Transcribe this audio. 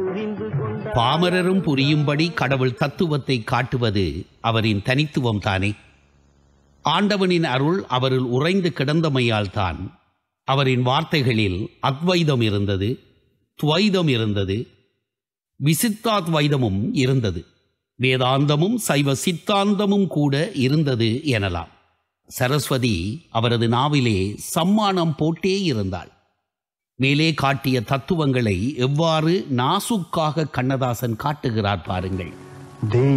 புரிந்து கொண்ட பாமரரும் புரியும்படி கடவுள் தத்துவத்தை காட்டுவது அவரின் தனித்துவம் தானே ஆண்டவனின் அருள் அவரில் உறைந்து கிடந்தமையால் தான் அவரின் வார்த்தைகளில் அத்வைதம் இருந்தது துவைதம் இருந்தது விசித்தாத்வைதமும் இருந்தது வேதாந்தமும் சைவ சித்தாந்தமும் கூட இருந்தது எனலாம் சரஸ்வதி அவரது நாவிலே சம்மானம் போட்டே இருந்தாள் மேலே காட்டிய தத்துவங்களை எவ்வாறு நாசுக்காக கண்ணதாசன் காட்டுகிறார் பாருங்கள் தெய்வ